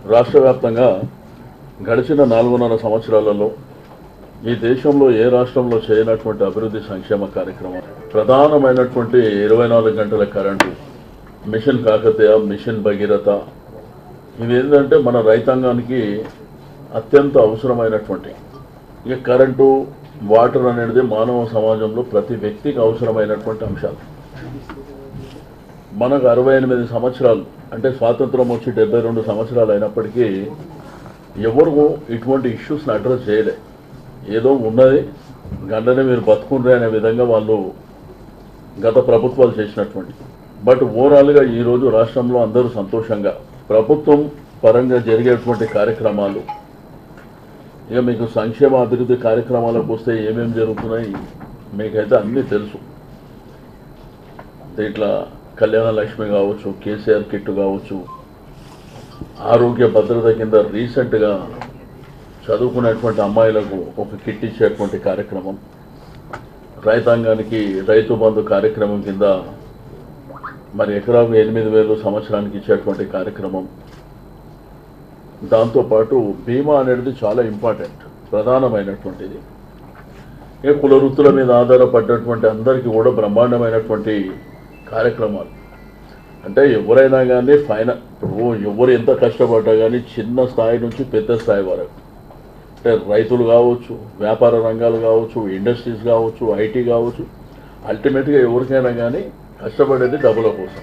రాష్ట్ర వ్యాప్తంగా గడిచిన నాలుగున్నర సంవత్సరాలలో ఈ దేశంలో ఏ రాష్ట్రంలో చేయనటువంటి అభివృద్ధి సంక్షేమ కార్యక్రమం ప్రధానమైనటువంటి ఇరవై నాలుగు గంటల current mission Kakatiya mission Bhagiratha ఇవి ఏంటంటే మన రైతాంగానికి అత్యంత అవసరమైనటువంటి ఇక కరెంటు వాటర్ అనేది మానవ సమాజంలో ప్రతి వ్యక్తికి అవసరమైనటువంటి అంశాలు మనకు అరవై ఎనిమిది సంవత్సరాలు అంటే స్వాతంత్రం వచ్చి డెబ్బై రెండు సంవత్సరాలు అయినప్పటికీ ఎవరు ఇటువంటి ఇష్యూస్ని అడ్రస్ చేయలే ఏదో ఉన్నది గంటనే మీరు బతుకుండ్రే అనే విధంగా వాళ్ళు గత ప్రభుత్వాలు చేసినటువంటి బట్ ఓవరాల్గా ఈరోజు రాష్ట్రంలో అందరూ సంతోషంగా ప్రభుత్వం పరంగా జరిగేటువంటి కార్యక్రమాలు ఇక మీకు సంక్షేమ అభివృద్ధి కార్యక్రమాలకు వస్తే ఏమేమి జరుగుతున్నాయి మీకైతే అన్నీ తెలుసు ఇట్లా కళ్యాణ లక్ష్మి కావచ్చు కేసీఆర్ కిట్ కావచ్చు ఆరోగ్య భద్రత కింద రీసెంట్గా చదువుకునేటువంటి అమ్మాయిలకు ఒక కిట్ ఇచ్చేటువంటి కార్యక్రమం రైతాంగానికి రైతు బంధు కార్యక్రమం కింద మరి ఎకరాకు ఎనిమిది వేలు సంవత్సరానికి ఇచ్చేటువంటి కార్యక్రమం దాంతోపాటు బీమా అనేది చాలా ఇంపార్టెంట్ ప్రధానమైనటువంటిది ఇక కుల వృత్తుల మీద ఆధారపడ్డటువంటి అందరికీ కూడా బ్రహ్మాండమైనటువంటి కార్యక్రమాలు అంటే ఎవరైనా కానీ ఫైన ఇప్పుడు ఎవరు ఎంత కష్టపడ్డా కానీ చిన్న స్థాయి నుంచి పెద్ద స్థాయి వరకు అంటే రైతులు కావచ్చు వ్యాపార రంగాలు కావచ్చు ఇండస్ట్రీస్ కావచ్చు ఐటీ కావచ్చు అల్టిమేట్గా ఎవరికైనా కానీ కష్టపడేది డబ్బుల కోసం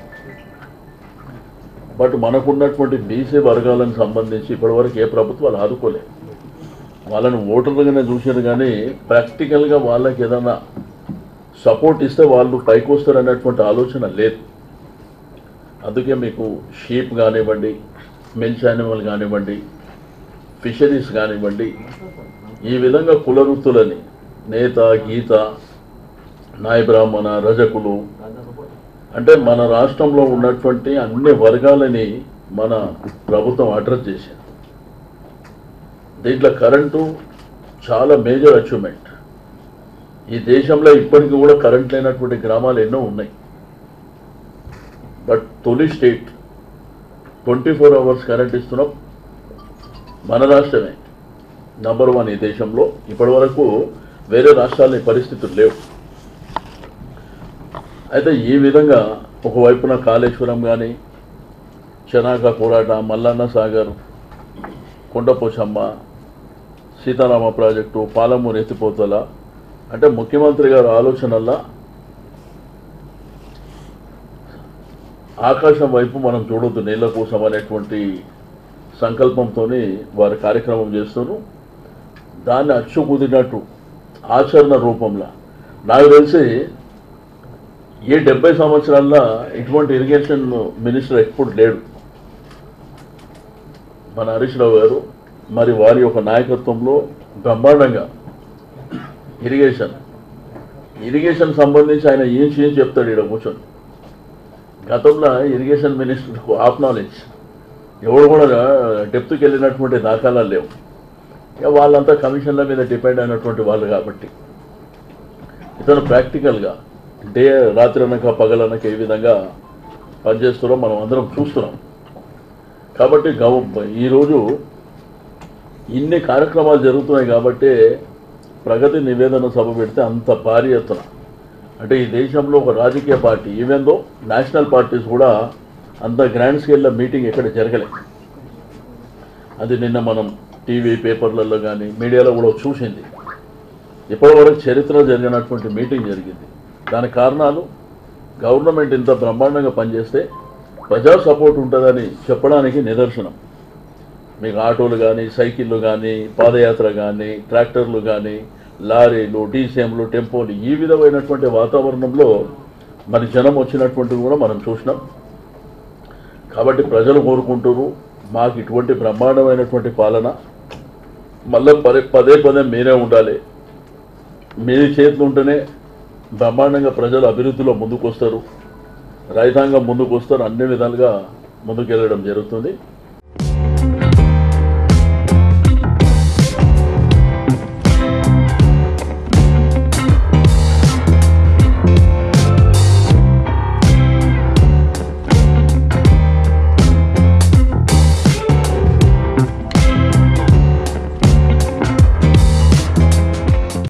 బట్ మనకున్నటువంటి బీసీ వర్గాలకు సంబంధించి ఇప్పటివరకు ఏ ప్రభుత్వాలు ఆదుకోలేదు వాళ్ళని ఓటర్లుగానే చూసారు కానీ ప్రాక్టికల్గా వాళ్ళకి ఏదైనా సపోర్ట్ ఇస్తే వాళ్ళు పైకి వస్తారు అనేటువంటి ఆలోచన లేదు అందుకే మీకు షీప్ కానివ్వండి మిల్చ్ యానిమల్ కానివ్వండి ఫిషరీస్ కానివ్వండి ఈ విధంగా కుల వృత్తులని నేత గీత నాయ బ్రాహ్మణ రజకులు అంటే మన రాష్ట్రంలో ఉన్నటువంటి అన్ని వర్గాలని మన ప్రభుత్వం అడ్రస్ చేసింది దీంట్లో కరెంటు చాలా మేజర్ అచీవ్మెంట్ ఈ దేశంలో ఇప్పటికీ కూడా కరెంట్ లేనటువంటి గ్రామాలు ఎన్నో ఉన్నాయి బట్ తొలి state twenty four hours current ఇస్తున్నాం మన రాష్ట్రమే నంబర్ వన్ ఈ దేశంలో ఇప్పటి వరకు వేరే రాష్ట్రాల పరిస్థితులు లేవు అయితే ఈ విధంగా ఒకవైపున కాళేశ్వరం కానీ చెనాక కోరాట మల్లన్న సాగర్ కొండపోచమ్మ సీతారామ ప్రాజెక్టు పాలమూరు ఎత్తిపోతల అంటే ముఖ్యమంత్రి గారి ఆలోచనల్లా ఆకాశం వైపు మనం చూడొద్దు నీళ్ళ కోసం అనేటువంటి సంకల్పంతో వారి కార్యక్రమం చేస్తున్నారు దాన్ని అచ్చు కుదిరినట్టు ఆచరణ రూపంలో నాకు తెలిసి ఈ డెబ్బై సంవత్సరాల్లో ఇటువంటి ఇరిగేషన్ మినిస్టర్ ఎప్పుడు లేడు మన హరీష్ రావు గారు మరి వారి యొక్క నాయకత్వంలో బ్రహ్మాండంగా ఇరిగేషన్ ఇరిగేషన్ సంబంధించి ఆయన ఏం చేయం చెప్తాడు ఇక్కడ కూర్చొని గతంలో ఇరిగేషన్ మినిస్టర్కు ఆఫ్ నాలెడ్జ్ ఎవడు కూడా డెప్త్కి వెళ్ళినటువంటి దాఖలాలు లేవు ఇక వాళ్ళంతా కమిషన్ల మీద డిపెండ్ అయినటువంటి వాళ్ళు కాబట్టి ఇతను ప్రాక్టికల్గా డే రాత్రి అనక పగలనక ఏ విధంగా పనిచేస్తున్నారో మనం అందరం చూస్తున్నాం కాబట్టి గవ ఈరోజు ఇన్ని కార్యక్రమాలు జరుగుతున్నాయి కాబట్టి ప్రగతి నివేదన సభ పెడితే అంత భారీ ఎత్తున అంటే ఈ దేశంలో ఒక రాజకీయ party even though national parties కూడా అంత గ్రాండ్ స్కేల్లో మీటింగ్ ఎక్కడ జరగలే అది నిన్న మనం టీవీ పేపర్లలో కానీ మీడియాలో కూడా చూసింది ఇప్పటివరకు చరిత్ర జరిగినటువంటి మీటింగ్ జరిగింది దాని కారణాలు గవర్నమెంట్ ఇంత బ్రహ్మాండంగా పనిచేస్తే ప్రజా సపోర్ట్ ఉంటుందని చెప్పడానికి నిదర్శనం మీకు ఆటోలు కానీ సైకిళ్ళు కానీ పాదయాత్ర కానీ ట్రాక్టర్లు కానీ లారీలు డీసీఎంలు టెంపోలు ఈ విధమైనటువంటి వాతావరణంలో మరి జనం వచ్చినటువంటిది కూడా మనం చూసినాం కాబట్టి ప్రజలు కోరుకుంటారు మాకు ఇటువంటి బ్రహ్మాండమైనటువంటి పాలన మళ్ళీ పదే పదే పదే మీరే ఉండాలి మీ చేతులు ఉంటేనే బ్రహ్మాండంగా ప్రజలు అభివృద్ధిలో ముందుకు వస్తారు రైతాంగం ముందుకు వస్తారు అన్ని విధాలుగా ముందుకు వెళ్ళడం జరుగుతుంది